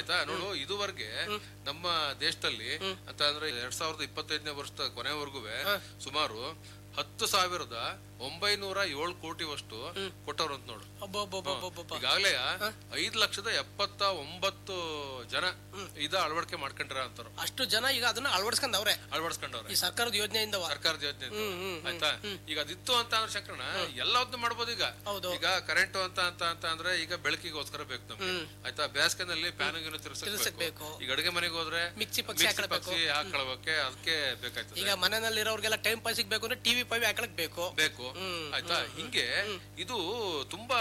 ಆಯ್ತಾ ನೋಡು ಇದುವರೆಗೆ ನಮ್ಮ ದೇಶದಲ್ಲಿ ಅಂತ ಅಂದ್ರೆ ಎರಡ್ ಸಾವಿರದ ಇಪ್ಪತ್ತೈದನೇ ವರ್ಷದ ಕೊನೆವರೆಗೂ ಸುಮಾರು ಹತ್ತು ಸಾವಿರದ ಒಂಬೈನೂರ ಏಳು ಕೋಟಿವಷ್ಟು ಕೊಟ್ಟವ್ರು ಅಂತ ನೋಡು ಅಬ್ಬಬ್ಬಬ್ಬಬ್ಬಬ್ಬ. ಈಗಾಗಲೇ ಐದ್ ಲಕ್ಷದ ಎಪ್ಪತ್ತ ಒಂಬತ್ತು ಜನ ಇದ ಅಳವಡಿಕೆ ಮಾಡ್ಕೊಂಡ್ರ ಅಂತಾರ ಅಷ್ಟು ಜನ ಈಗ ಅದನ್ನ ಅಳವಡಿಸ್ಕೊಂಡವ್ರೆ ಅಳವಡಿಸ್ಕೊಂಡವ್ರೆ ಈ ಸರ್ಕಾರದ ಯೋಜನೆಯಿಂದ ಸರ್ಕಾರದ ಯೋಜನೆ ಇದು. ಆಯ್ತಾ ಈಗ ಅದಿತ್ತು ಅಂತ ಅಂದ್ರೆ ಶಂಕರಣ ಎಲ್ಲದನ್ನು ಮಾಡ್ಬೋದು ಈಗ ಹೌದು. ಈಗ ಕರೆಂಟ್ ಅಂತ ಅಂತ ಅಂತ ಅಂದ್ರೆ ಈಗ ಬೆಳಕಿಗೋಸ್ಕರ ಬೇಕು ನಮ್ಗೆ ಆಯ್ತಾ ಬೇಸಿಗೆನಲ್ಲಿ ಫ್ಯಾನ್ ಗಿನ ತಿರ್ಸಕ್ಬೇಕು ತಿರ್ಸಕ್ಬೇಕು. ಈಗ ಅಡುಗೆ ಮನೆಗೆ ಹೋದ್ರೆ ಮಿಕ್ಸಿ ಪಕ್ಷಿ ಹಾಕ್ಕೊಳ್ಬೇಕು. ಪಕ್ಷಿ ಹಾಕೊಳ್ಬೇಕೆ ಅದಕ್ಕೆ ಬೇಕಾಯ್ತದೆ ಈಗ ಮನೆಯಲ್ಲಿರೋರ್ಗೆಲ್ಲ ಟೈಮ್ ಪಾಸ್ ಸಿಗ್ಬೇಕು ಅಂದ್ರೆ ಟಿವಿ ಪವಿ ಹಾಕಲಕ್ ಬೇಕು ಬೇಕು ಆಯ್ತಾ ಹಿಂಗೆ ಇದು ತುಂಬಾ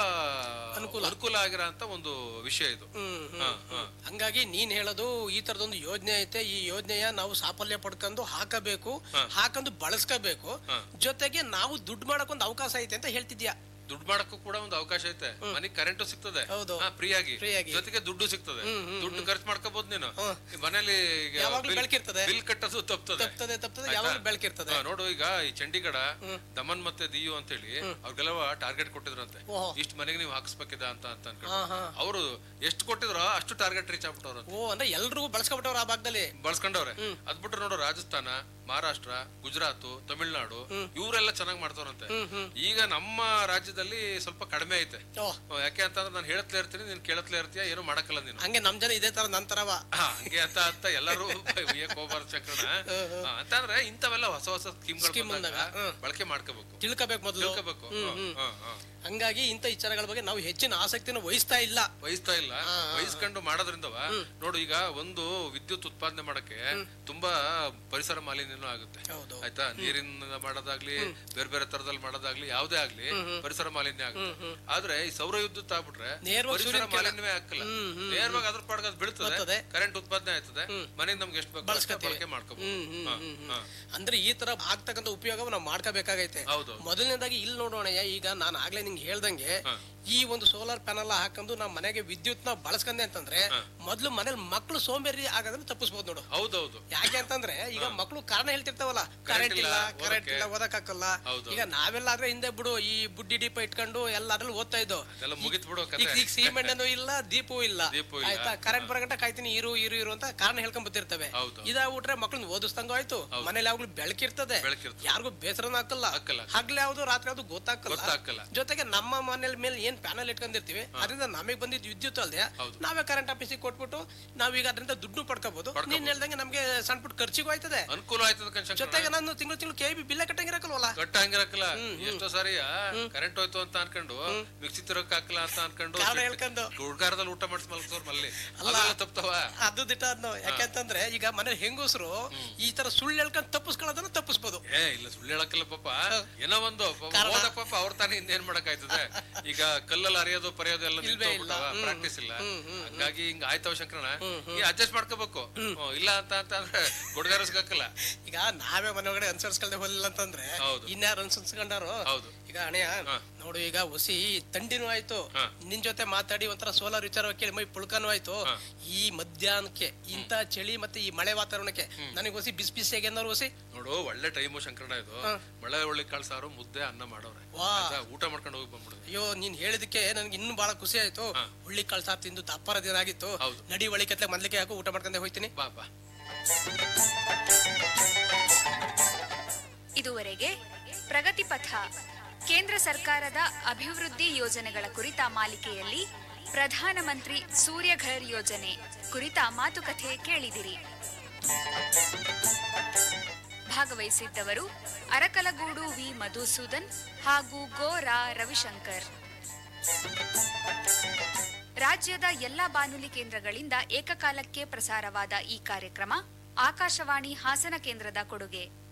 ಅನುಕೂಲ ಆಗಿರೋ ಅಂತ ಒಂದು ವಿಷಯ ಇದು ಹ್ಮ್ ಹಾ, ಹಾ. ಹಂಗಾಗಿ ನೀನ್ ಹೇಳೋದು ಈ ತರದೊಂದು ಯೋಜನೆ ಐತೆ ಈ ಯೋಜನೆಯ ನಾವು ಸಾಫಲ್ಯ ಪಡ್ಕೊಂಡು ಹಾಕಬೇಕು ಹಾಕೊಂಡು ಬಳಸ್ಕೋಬೇಕು ಜೊತೆಗೆ ನಾವು ದುಡ್ಡು ಮಾಡಕ್ ಒಂದು ಅವಕಾಶ ಐತೆ ಅಂತ ಹೇಳ್ತಿದ್ಯಾ ದುಡ್ಡು ಮಾಡಕ್ಕೂ ಕೂಡ ಒಂದು ಅವಕಾಶ ಐತೆ ಮನೆಗ್ ಕರೆಂಟ್ ಸಿಗ್ತದೆ ಹೌದು. ಫ್ರೀ ಆಗಿ Free ಆಗಿ. ಜೊತೆಗೆ ದುಡ್ಡು ಸಿಗ್ತದೆ ದುಡ್ಡು ಖರ್ಚು ಮಾಡ್ಕೋಬಹುದು ನೀನು ಈ ಮನೇಲಿ ಈಗ ಯಾವಾಗ್ಲೂ ಬಿಲ್- ಬೆಳಕಿರ್ತದೆ. ಬಿಲ್ ಕಟ್ಟೋದು ತಪ್ತದೆ ತಪ್ತದೆ ತಪ್ತದೆ ಯಾವಾಗಲೂ ಬೆಳಕಿರ್ತದೆ ಹಾ, ನೋಡು ಈಗ ಈ ಚಂಡೀಗಢ ದಮನ್ ಮತ್ತೆ ದಿಯು ಅಂತ ಹೇಳಿ ಅವ್ರಿಗೆಲ್ಲ ಟಾರ್ಗೆಟ್ ಕೊಟ್ಟಿದ್ರಂತೆ ಓಹೋ. ಇಷ್ಟು ಮನೆಗೆ ನೀವು ಹಾಕ್ಸ್ಬೇಕಿದ ಅಂತ ಅಂತ ಅನ್ಕೊಂಡು ಹಾ ಹಾ ಅವರು ಎಷ್ಟು ಕೊಟ್ಟಿದ್ರೋ ಅಷ್ಟು ಟಾರ್ಗೆಟ್ ರೀಚ್ ಆಗ್ಬಿಟ್ಟವ್ರ ಓ ಅಂದ್ರೆ ಎಲ್ರಿಗೂ ಬಳಸ್ಕೊಬಿಟ್ಟವ್ರ ಆ ಭಾಗದಲ್ಲಿ ಬಳಸ್ಕೊಂಡವ್ರೆ ಅದ್ಬಿಟ್ರೆ ನೋಡು ರಾಜಸ್ಥಾನ ಮಹಾರಾಷ್ಟ್ರ ಗುಜರಾತ್ ತಮಿಳ್ನಾಡು ಇವರೆಲ್ಲ ಚೆನ್ನಾಗಿ ಮಾಡ್ತಾರಂತೆ ಈಗ ನಮ್ಮ ರಾಜ್ಯದಲ್ಲಿ ಸ್ವಲ್ಪ ಕಡಿಮೆ ಐತೆ ಓ ಹ್ಮ್, ಯಾಕೆ ಅಂತಂದ್ರೆ ನಾನು ಹೇಳತ್ಲೇ ಇರ್ತೀನಿ ನೀನ್ ಕೇಳತ್ಲೇ ಇರ್ತೀಯ ಏನು ಮಾಡಕ್ಕಲ್ಲ ನೀನು ಹಂಗೆ ನಮ್ ಜನ ಇದೇ ತರ ನಂತರವ ಹಾ, ಹಂಗೆ ಅಂತ ಅಂತ ಎಲ್ಲರೂ ಉಯ್ಯಕ್ ಹೋಗ್ಬಾರ್ದು ಚಕ್ರನ ಹಾ, ಅಂತಂದ್ರೆ ಇಂಥವೆಲ್ಲ ಹೊಸ ಹೊಸ ಸ್ಕೀಮ್ಗಳು Scheme ಬಂದಾಗ ಬಂದಾಗ, ಹ್ಮ್. ಬಳಕೆ ಮಾಡ್ಕೋಬೇಕು ತಿಳ್ಕೊಬೇಕು ಮೊದಲು ತಿಳ್ಕೋಬೇಕು ಹಾ, ಹಾ. ಹಂಗಾಗಿ ಇಂಥ ವಿಚಾರಗಳ ಬಗ್ಗೆ ನಾವು ಹೆಚ್ಚಿನ ಆಸಕ್ತಿನ ವಹಿಸ್ತಾ ಇಲ್ಲ ವಹಿಸ್ತಾ ಇಲ್ಲ ವಹಿಸ್ಕೊಂಡು ಮಾಡೋದ್ರಿಂದವ ನೋಡು ಈಗ ಒಂದು ವಿದ್ಯುತ್ ಉತ್ಪಾದನೆ ಮಾಡಕ್ಕೆ ತುಂಬಾ ಪರಿಸರ ಮಾಲಿನ್ಯನೂ ಆಗುತ್ತೆ ಹೌದು ಆಯ್ತಾ ನೀರಿನ ಮಾಡೋದಾಗ್ಲಿ ಬೇರೆ ಬೇರೆ ತರದಲ್ಲಿ ಮಾಡೋದಾಗ್ಲಿ ಯಾವ್ದೇ ಆಗ್ಲಿ ಪರಿಸರ ಮಾಲಿನ್ಯ ಆಗುತ್ತೆ ಆದ್ರೆ ಈ ಸೌರ ವಿದ್ಯುತ್ ಆಗ್ಬಿಟ್ರೆ ನೇರವಾಗಿ ಪರಿಸರ ಮಾಲಿನ್ಯವೇ ಆಗಲ್ಲ ನೇರವಾಗಿ ಅದ್ರ ಪಾಡ್ಗೆ ಅದು ಬರ್ತದೆ. ಬೀಳ್ತದೆ ಕರೆಂಟ್ ಉತ್ಪಾದನೆ ಆಯ್ತದೆ ಮನೆಗೆ ನಮ್ಗೆ ಎಷ್ಟು ಬೇಕು ಅಷ್ಟು ಬಳಕೆ ಮಾಡ್ಕೋಬಹುದು ಹಾ, ಹಾ. ಅಂದ್ರೆ ಈ ತರ ಆಗ್ತಕ್ಕಂಥ ಉಪಯೋಗ ನಾವು ಮಾಡ್ಕೋಬೇಕಾಗೈತೆ ಹೌದು ಮೊದಲನೇದಾಗಿ ಇಲ್ಲಿ ನೋಡೋಣ ಈಗ ನಾನು ಆಗ್ಲೇ ನಿಂಗೆ ಹೇಳ್ದಂಗೆ ಈ ಒಂದು ಸೋಲಾರ್ ಪ್ಯಾನಲ್ ಹಾಕೊಂಡು ನಾವು ಮನೆಗೆ ವಿದ್ಯುತ್ ನ ಬಳಸ್ಕೊಂಡೆ ಅಂತಂದ್ರೆ ಮೊದ್ಲು ಮನೇಲಿ ಮಕ್ಳು ಸೋಂಬೇರಿ ಆಗೋದನ್ನ ತಪ್ಪಿಸ್ಬೋದು ನೋಡು ಹೌದೌದು ಯಾಕೆ ಅಂತಂದ್ರೆ ಈಗ ಮಕ್ಳು ಕಾರಣ ಹೇಳ್ತಿರ್ತಾವಲ್ಲ ಕರೆಂಟ್ ಇಲ್ಲ ಕರೆಂಟ್ ಇಲ್ಲ ಓದಕ್ಕಾಗಲ್ಲ ಹೌದು. ಈಗ ನಾವೆಲ್ಲ ಆದ್ರೆ ಹಿಂದೆ ಬಿಡು ಈ ಬುಡ್ಡಿ ದೀಪ ಇಟ್ಕೊಂಡು ಎಲ್ಲ ಅದ್ರಲ್ಲಿ ಓದ್ತಾ ಇದ್ದೋ ಅದೆಲ್ಲ ಮುಗಿತ್ ಬಿಡೋ ಈಗ ಕತೆ ಈಗ ಸಿಮೆಂಟ್ ಇಲ್ಲ ದೀಪವೂ ಇಲ್ಲ ದೀಪವೂ ಇಲ್ಲ. ಆಯ್ತಾ ಕರೆಂಟ್ ಬರಗಂಟ ಕಾಯ್ತೀನಿ ಇರು ಇರು ಇರು ಅಂತ ಕಾರಣ ಹೇಳ್ಕೊಂಡ್ ಬರ್ತಿರ್ತವೆ ಹೌದು. ಇದಾಗ್ಬಿಟ್ರೆ ಮಕ್ಳನ್ನ ಓದಿಸ್ದಂಗ ಆಯ್ತು ಮನೇಲಿ ಯಾವಾಗ್ಲೂ ಬೆಳಕಿರ್ತದೆ ಬೆಳಕಿರ್ತದೆ. ಯಾರಿಗೂ ಬೇಸರನ ಹಾಕಲ್ಲ ಹಾಕಲ್ಲ. ಹಗ್ಲ ಯಾವ್ದು ರಾತ್ರಿ ಯಾವ್ದು ಗೊತ್ತಾಗಲ್ಲ ಗೊತ್ತಾಗಲ್ಲ. ಜೊತೆಗೆ ನಮ್ಮ ಮನೇಲಿ ಮೇಲೆ ಏನ್ ಪ್ಯಾನಲ್ ಇಟ್ಕೊಂಡಿರ್ತೀವಿ ಅದರಿಂದ ನಮಗೆ ಬಂದಿದ್ ವಿದ್ಯುತ್ ಅಲ್ದೆ ನಾವೇ ಕರೆಂಟ್ ಆಫೀಸಿಗೆ ಕೊಟ್ಬಿಟ್ಟು ನಾವೀಗ ಅದರಿಂದ ದುಡ್ಡು ಪಡ್ಕೋಬಹುದು ನೀನ್ ಹೇಳ್ದಂಗೆ ನಮ್ಗೆ ಸಣ್ಣ ಪುಟ್ಟ ಖರ್ಚಿಗೂ ಆಯ್ತದೆ ಅನುಕೂಲ ಆಯ್ತದ ಕನ್ಶನ್ ಜೊತೆಗೆ ನಾನು ತಿಂಗಳು ತಿಂಗಳು ಕೆ ಬಿ ಬಿಲ್ಲ ಕಟ್ಟಂಗಿರಕಲ್ವಲ್ಲ ಕಟ್ಟ ಹಂಗಿರಕ್ಕಲ್ಲ ಎಷ್ಟೋ ಸಾರಿ ಕರೆಂಟ್ ಹೋಯ್ತು ಅಂತ ಅನ್ಕೊಂಡು ಮಿಕ್ಸಿ ತಿರಕ್ ಹಾಕಲ್ಲ ಅಂತ ಅನ್ಕೊಂಡು ಕಾರಣ ಹೇಳ್ಕೊಂಡು ಹುಡ್ಗಾರದಲ್ಲಿ ಊಟ ಮಾಡಿಸ್ ಮಲ್ಸೋರ್ ಮಲ್ಲಿ ಅಲ್ಲ ತಪ್ತವ ಅದು ದಿಟ ಅದ್ನೋ ಯಾಕೆಂತಂದ್ರೆ ಈಗ ಮನೆ ಹೆಂಗಸರು ಈ ತರ ಸುಳ್ಳು ಹೇಳ್ಕೊಂಡ್ ತಪ್ಪಿಸ್ಕೊಳ್ಳೋದನ್ನ ತಪ್ಪಿಸ್ಬೋದು ಏ ಇಲ್ಲ ಸುಳ್ಳು ಹೇಳಕ್ಕಿಲ್ಲ ಪಾಪ ಏನೋ ಒಂದು ಪಾಪ ಓದಕ್ ಪಾಪ ಅವ್ರ ತಾನೇ ಇನ್ನೇನ್ ಮಾಡಕ್ ಆಯ್ತದೆ ಈಗ ಕಲ್ಲಲ್ಲಿ ಅರಿಯೋದು ಪರೆಯೋದು ಎಲ್ಲ ನಿಂತೋಗ್ಬಿಟ್ಟವ ಪ್ರಾಕ್ಟೀಸ್ ಇಲ್ಲ ಹಂಗಾಗಿ ಹಿಂಗ ಆಯ್ತವ ಶಂಕರಣ ಈ ಅಡ್ಜಸ್ಟ್ ಮಾಡ್ಕೋಬೇಕು ಹ್ಮ್, ಇಲ್ಲ ಅಂತ ಅಂತ ಅಂದ್ರೆ ಗುಡ್ಗಾರಸ್ಗಾಕಲ್ಲ ಈಗ ನಾವೇ ಮನೆ ಒಳಗಡೆ ಅನುಸರಿಸ್ಕೊಳ್ದೆ ಹೋಲಿಲ್ಲ ಅಂತಂದ್ರೆ ಹೌದು. ಇನ್ಯಾರು ಅನುಸರಿಸ್ಕೊಂಡಾರು ಹೌದು ಈಗ ಅಣೆಯ ನೋಡು ಈಗ ಹುಸಿ ತಂಡಿನೂ ಆಯ್ತು ನಿನ್ ಜೊತೆ ಮಾತಾಡಿ ಒಂಥರ ಸೋಲಾರ್ ವಿಚಾರ ಕೇಳಿ ಮೈ ಪುಳ್ಕನೂ ಆಯ್ತು ಈ ಮಧ್ಯಾಹ್ನಕ್ಕೆ ಇಂತ ಚಳಿ ಮತ್ತೆ ಈ ಮಳೆ ವಾತಾವರಣಕ್ಕೆ ನನಗೆ ಹೊಸಿ ಬಿಸಿ ಬಿಸಿಯಾಗಿ ಏನಾರು ಹೊಸಿ ನೋಡು ಒಳ್ಳೆ ಟೈಮು ಶಂಕರಣ ಇದು ಮಳೆ ಒಳ್ಳೆ ಕಾಳು ಸಾರು ಮುದ್ದೆ ಅನ್ನ ಮಾಡೋರೆ ವಾ. ಆಯ್ತಾ? ಊಟ ಮಾಡ್ಕೊಂಡು ಹೋಗಿ ಬಂದ್ಬಿಡುದು ಅಯ್ಯೋ ನೀನ್ ಹೇಳಿದಕ್ಕೆ ನನ್ಗೆ ಇನ್ನೂ ಬಹಳ ಖುಷಿ ಆಯ್ತು ಹುಳ್ಳಿ ಕಾಳು ಸಾರ್ ತಿಂದು ದಪ್ಪರ ದಿನ ಆಗಿತ್ತು ಹೌದು. ನಡಿ ಒಳಿ ಕತ್ಲೆ ಮೊದ್ಲಿಕ್ಕೆ ಹಾಕು ಊಟ ಮಾಡ್ಕೊಂಡೆ ಹೋಯ್ತೀನಿ ಬಾ ಬಾ ಇದುವರೆಗೆ ಪ್ರಗತಿ ಪಥ ಕೇಂದ್ರ ಸರ್ಕಾರದ ಅಭಿವೃದ್ಧಿ ಯೋಜನೆಗಳ ಕುರಿತ ಮಾಲಿಕೆಯಲ್ಲಿ ಪ್ರಧಾನಮಂತ್ರಿ ಸೂರ್ಯಘರ್ ಯೋಜನೆ ಕುರಿತ ಮಾತುಕತೆ ಕೇಳಿದಿರಿ ಭಾಗವಹಿಸಿದ್ದವರು ಅರಕಲಗೂಡು ವಿ ಮಧುಸೂದನ್ ಹಾಗೂ ಗೋರಾ ರವಿಶಂಕರ್ ರಾಜ್ಯದ ಎಲ್ಲ ಬಾನುಲಿ ಕೇಂದ್ರಗಳಿಂದ ಏಕಕಾಲಕ್ಕೆ ಪ್ರಸಾರವಾದ ಈ ಕಾರ್ಯಕ್ರಮ ಆಕಾಶವಾಣಿ ಹಾಸನ ಕೇಂದ್ರದ ಕೊಡುಗೆ